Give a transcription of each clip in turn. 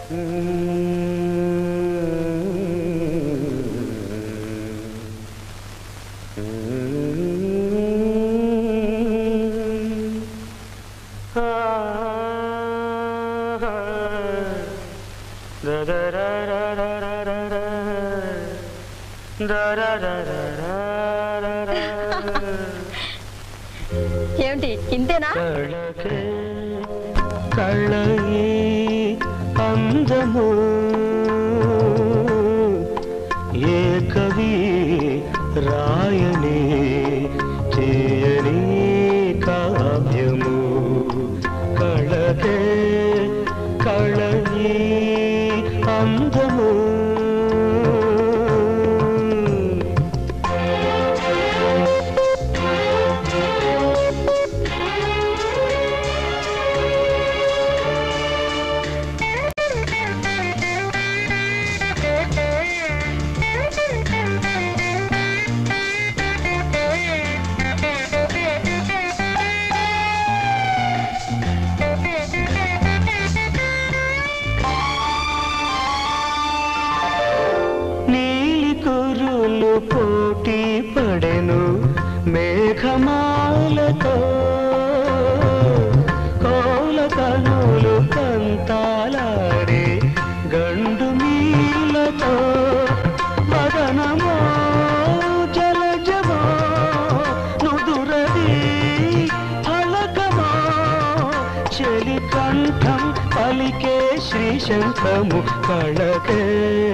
ఏమిటి ఇంతేనా కళకే కళయే అందము ఏ కవి రాయని చేయని కావ్యము కళకే కళయే అందము నీలి కురులు పోటీ పడెను మేఘమాలతో కోల కనులు కంతాలాడే గండు మీలతో మదనమో జలజమో నుదురది ఫలకమో చెలి కంఠం పలికే శ్రీశంఖము కళకే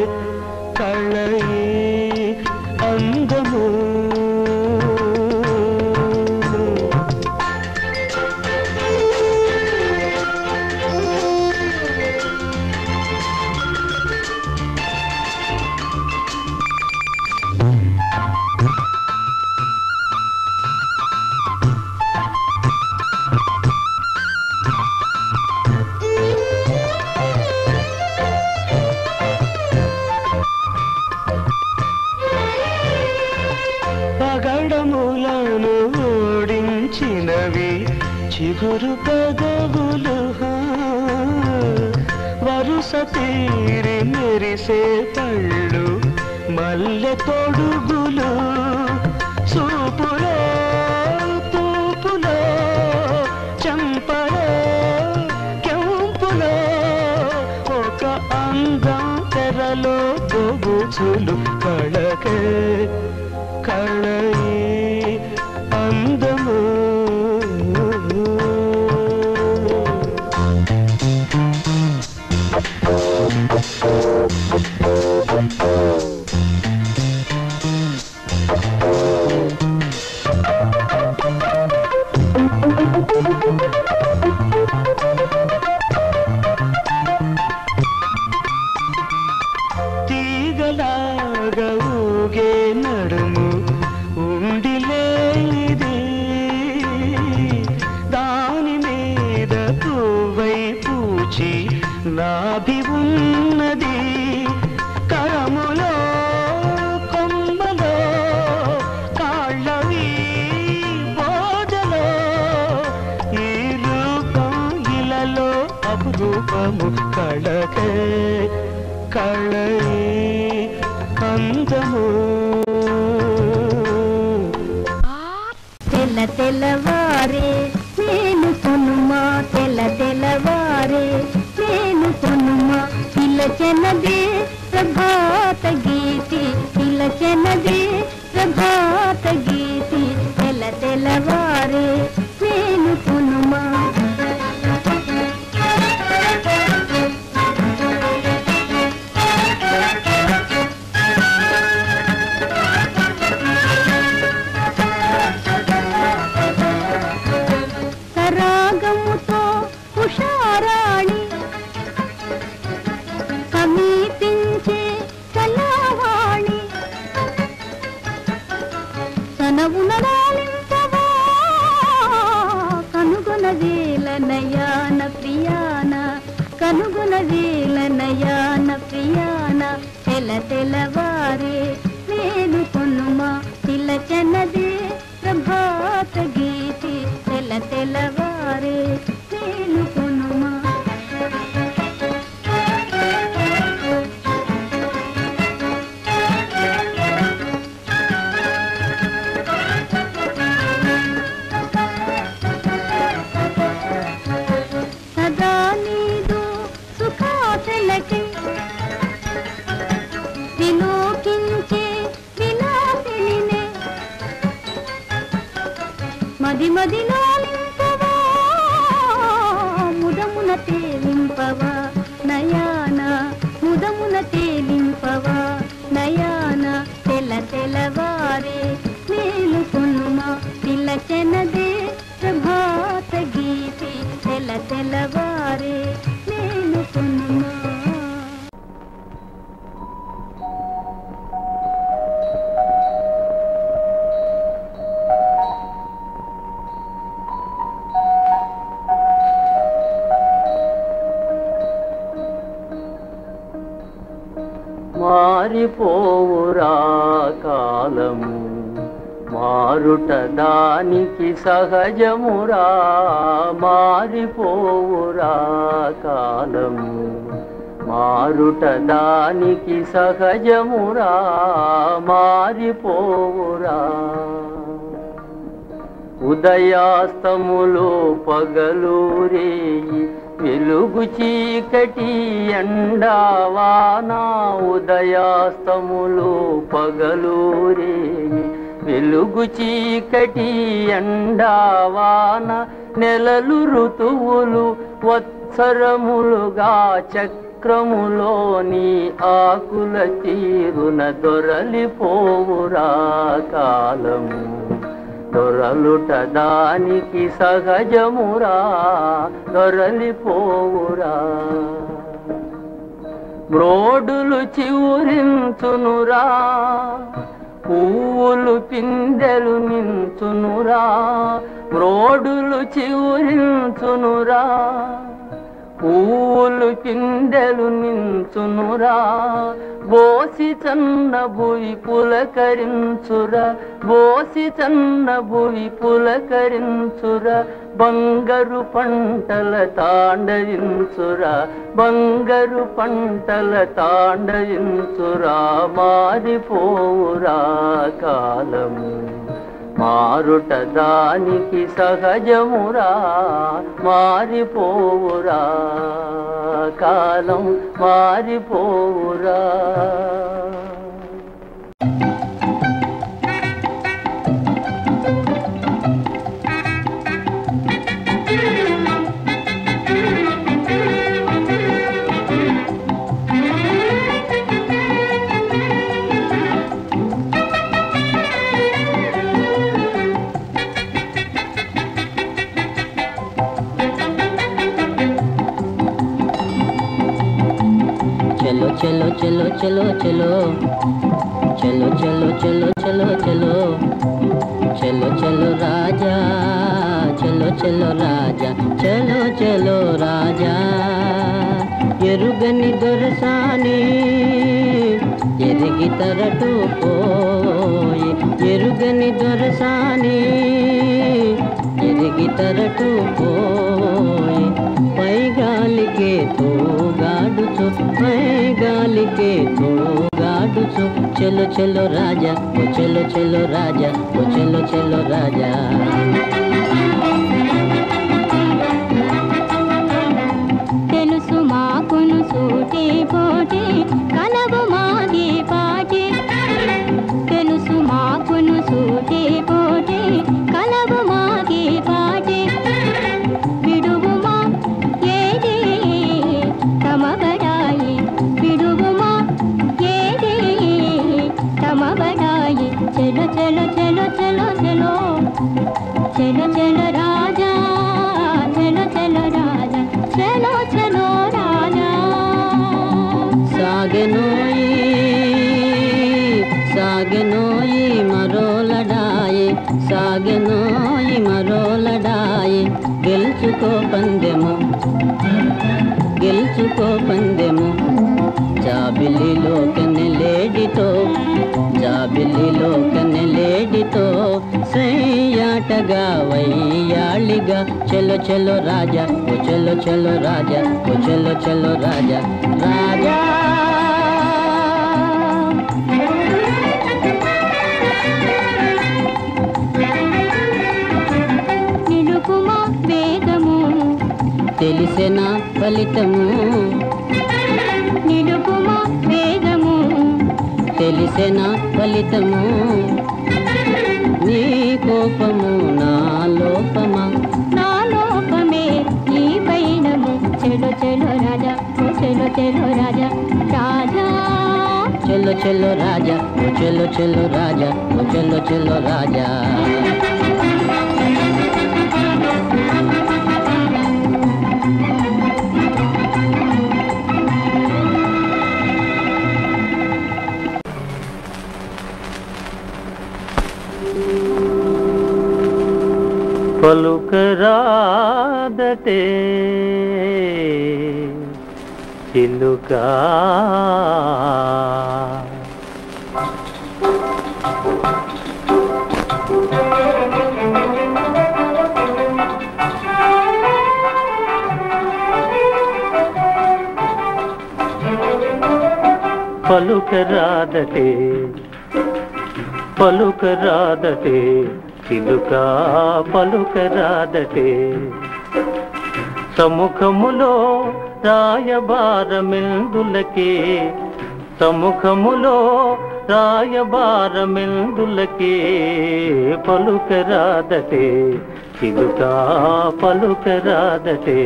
కళయే అందము పగడములను ఓడించినవి చిగురు పెదవులు హా. వరుస తీరి మెరిసే పళ్ళు మల్లె తొడుగులు సూపులో తూపులో చంపలో కెంపులో ఒక అందం తెరలో దొబుచులు కళకే కళయే అందము తీగలాగా ఊగే నడుము ఉండిలేనిది దాని మీద పువ్వై పూచి నాభి ఉన్నది కరములో కొమ్మలో కాళ్ళవి బోజలో ఈ రూపం ఇలలో అపురూపము కళకే కళయే అందము తెల్ల తెల్లవారే నేను కొనుమా తెల్ల తెల్లవారే నేను కొనుమా పిలచెనదే ప్రభాత గీతి పిలచెనదే ప్రభాత గీతి తెల్ల తెల్లవారే నేను కొనుమా సరాగముతో ఉషారాణి సమీపించే కళావాణి తనవున రాలింపవా కనుగొన వేల నయాన ప్రియాన కనుగొన వేల నయాన ప్రియాన తెల తెలవారే నేను కొనుమా తిలచనదే ప్రభాత గీతి తెల తెలవారే నేను కొనుమా మదిలో నింపవా ముదమున తేలింపవా నయాన ముదమున తేలింపవా నయాన తెల్ల తెల్లవారే మేలు కొనుమా తిలచెనదే ప్రభాత గీతి తెల్ల తెల్లవారే మేలు కొనుమా మారిపోవురా కాలము మారుట దానికి సహజమురా మారిపోవురా కాలము మారుట దానికి సహజమురా మారిపోవురా ఉదయాస్తములు పగలూరేయి వెలుగు చీకటి ఎండావానా ఉదయాస్తములు పగలూరేయి వెలుగు చీకటి ఎండావాన నెలలు ఋతువులు వత్సరములుగా చక్రములోని ఆకుల తీరున దొరలిపోవురా కాలము దొరలుట దానికి సహజమురా దొరలిపోవురా మ్రోడులు చివురించునురా పువ్వులు పిందెలు నించునురా మ్రోడులు చివురించునురా పువ్వులు పిందెలు నించునురా బోసి చన్న భువి పులకరించురా బోసి చన్న భువి పులకరించురా బంగారు పంటల తాండవించురా బంగారు పంటల తాండవించురా మారిపోవురా కాలము మారుట దానికి సహజమురా మారిపోవురా కాలం మారిపోవురా चलो चलो चलो चलो चलो चलो चलो चलो चलो चलो चलो चलो राजा चलो चलो राजा चलो चलो राजा ఎరుగని దొరసాని ఎరిగి తరటు పోయి ఎరుగని దొరసాని ఎరిగి తరటు పోయి పై గాలికే తోగాడుచు పై గాలికే తోగాడుచు చెలో చెలో రాజా ఓ చెలో చెలో రాజా ఓ చెలో చెలో రాజా తెలుసు మాకును సూటి పోటీ కలవు మాది పాటి తెలుసు మాకును సూటి పోటీ కలవు మాది పాటి విడువుమా ఏది తమ బడాయి విడువుమా ఏది తమ బడాయి చెలో చెలో చెలో చెలో చెలో చెలో చెలో రాజా చెలో చెలో రాజా చెలో చెలో రాజా సాగెనోయి సాగెనోయి మరో లడాయి సాగెనోయి మరో లడాయి గెలుచుకో పందెము గెలుచుకో పందెము జాబిలిలో కన్నెలేడితో జాబిలిలో కన్నెలేడితో సయ్యాటగా వయ్యాళిగా చెలో చెలో రాజా ఓ చెలో చెలో రాజా ఓ చెలో చెలో రాజా రాజా నిలుపుమా వేదము తెలిసిన ఫలితము నీ కోపము నా లోపమా నా లోకమే నీ పైనము చెలో చెలో రాజా ఓ చెలో చెలో రాజా రాజా చెల్లో చెల్లో రాజా ఓ చెల్లో చెల్లో రాజా ఓ చెల్లో చెల్లో రాజా పలుకరాదటే చిలుక పలుకరాదటే పలుకరాదటే చిలుక పలుకరాదటే సముఖములో రాయబారమెందులకే సముఖములో రాయబారమెందులకే పలుకరాదటే చిలుక పలుకరాదటే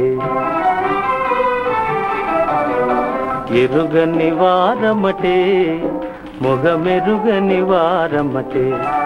ఎరుగని వారమటే మొగమెరుగని వారమటే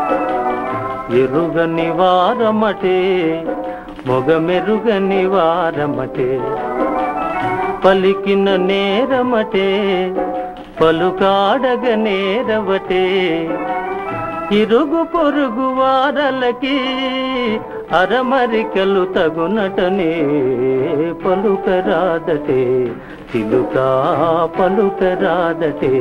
ఎరుగని వారమటే మొగమెరుగని వారమటే పలికిన నేరమటే పలుకాడగ నేరవటే ఇరుగు పొరుగు వారలకి అరమరికలు తగునటనే పలుకరాదటే చిలుక పలుకరాదటే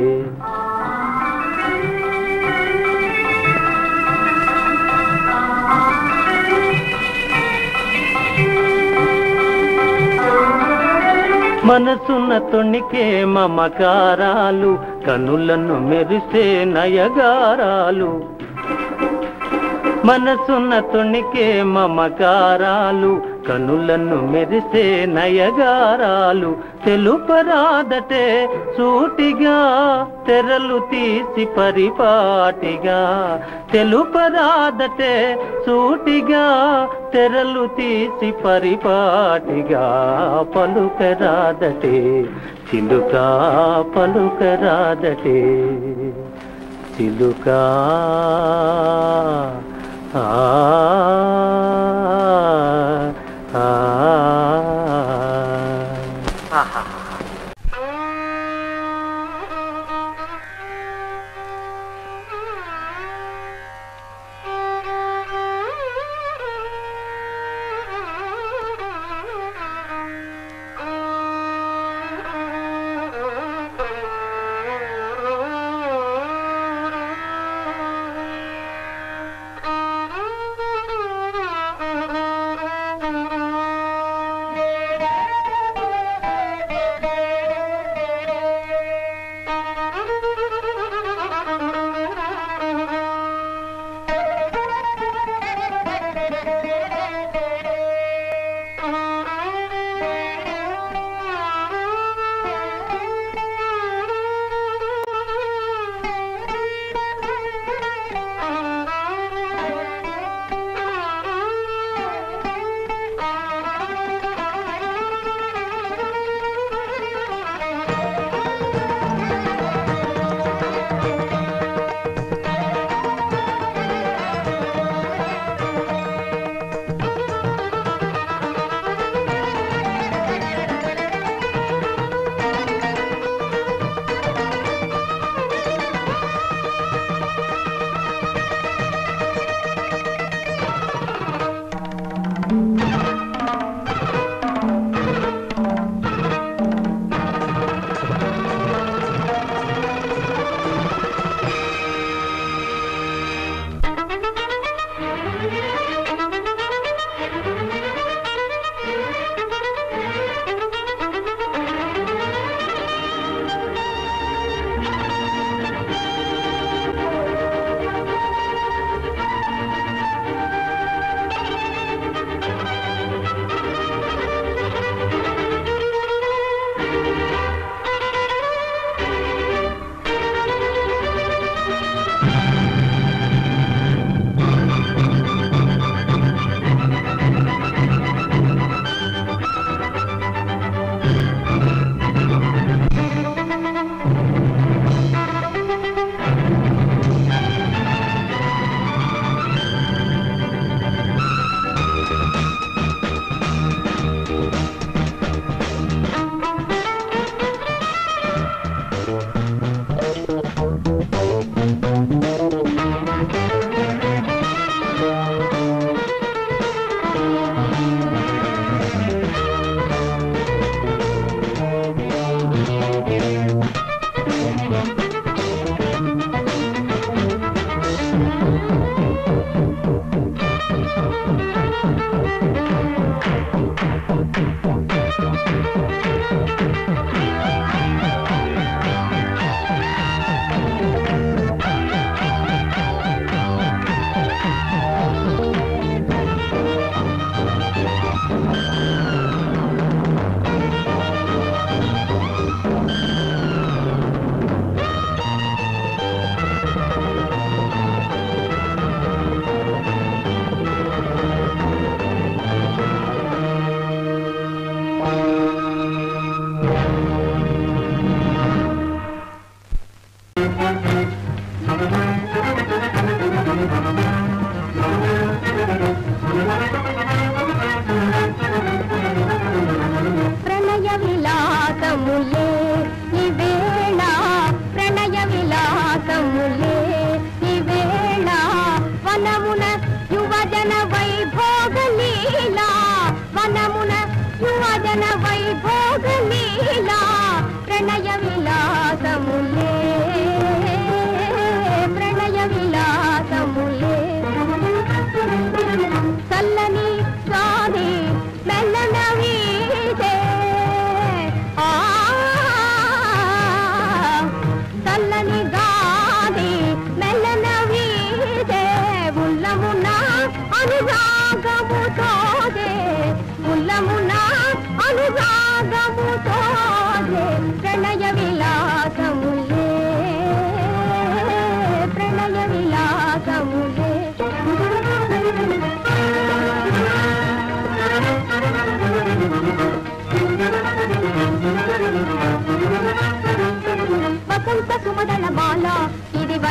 మనసున్న తొణికే మమకారాలు కనులను మెరిసే నయగారాలు మనసున్న తొణికే మమకారాలు కనులను మెరిసే నయగారాలు తెలుపరాదటే సూటిగా తెరలు తీసి పరిపాటిగా తెలుపరాదటే సూటిగా తెరలు తీసి పరిపాటిగా పలుకరాదటే చిలుక పలుకరాదటే చిలుక ఆ ఆ ఆ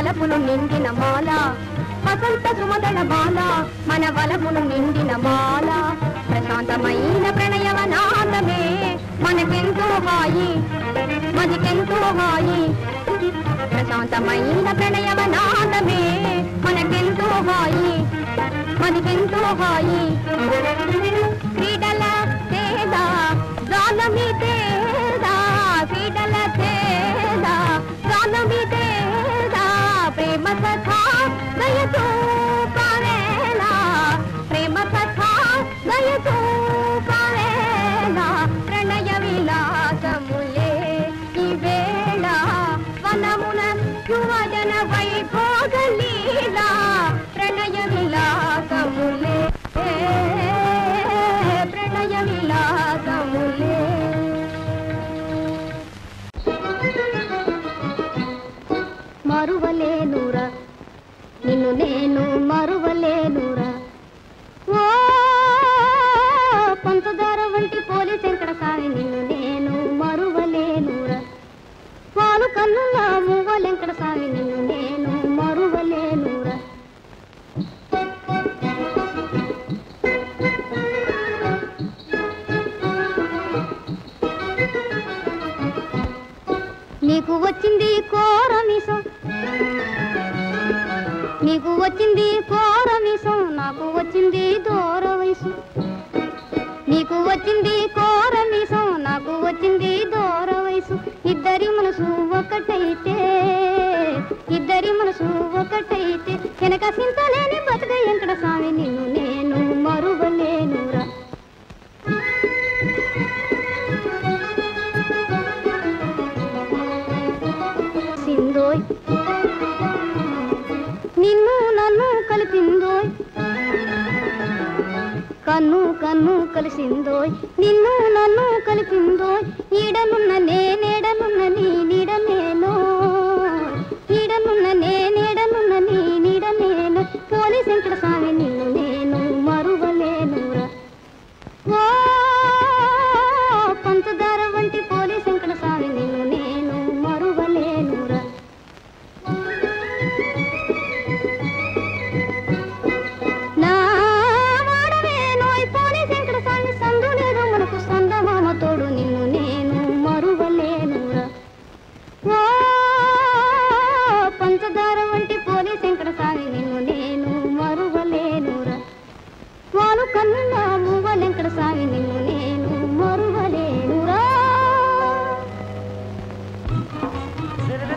వలపులు నిండిన మాల వసంత సుమదళ బాల మన వలపులు నిండిన మాల ప్రశాంతమైన ప్రణయవనాదమే మనకెంతో హాయి మదికెంతో హాయి ప్రశాంతమైన ప్రణయవనాదమే మనకెంతో హాయి మదికెంతో హాయి క్రీడల తేద గానమి తేద క్రీడల తేద గానమి తేద ప్రేమ కథా గయతో పావేలా ప్రేమ కథా గయతో పావేలా ప్రణయ విలాసములే ఈ వేళ వనమున యువజన వైభోగ లీలా ప్రణయ విలాసములే ప్రణయ విలాసములే మరువలేనురా నిన్ను నేను మరువలేనురా ఓ పంచదార వంటి పోలి శంకర సామి నిన్ను నేను మరువలేనురా పాలు కన్నుల మువ్వలెంకట సామి నిన్ను నేను మరువలేనురా నీకు వచ్చింది కోరమిసం నీకు వచ్చింది కోరమిసం నాకు వచ్చింది దూర వయసు నీకు వచ్చింది కోరమిసం నాకు వచ్చింది దూర వయసు ఇద్దరి మనసు ఒకటైతే ఇద్దరి మనసు ఒకటైతే వెనక సింతలేని బతుక ఎంకట స్వామి నిన్ను నేను మరువలేనురా సిందోయ్ నిన్ను నన్ను కలిపిందోయ్ కన్ను కన్ను కలిసిందోయ్ నిన్ను నన్ను కలిపిందోయ్ ఈడనున్న నేనేడనున్న నీ నీడ నేను ఈడనున్న నేనేడనున్న నీ నీడ నేను పోలి శంకర స్వామి నిన్ను నేను మరువలేనురా ఓ పంచదార వంటి పోలి శంకర స్వామి నిన్ను నేను మరువలేనురా నా వాడవే నోయ్ పోని శంకర స్వామి సందు లేదు మనకు సందమామ తోడు నిన్ను నేను మరువలేనురా ఓ పంచదార వంటి పోలి శంకర స్వామి నిన్ను నేను మరువలేనురా వాలు కన్నుల మువ్వలెంకట స్వామి నిన్ను నేను మరువలేనురా రే, రే,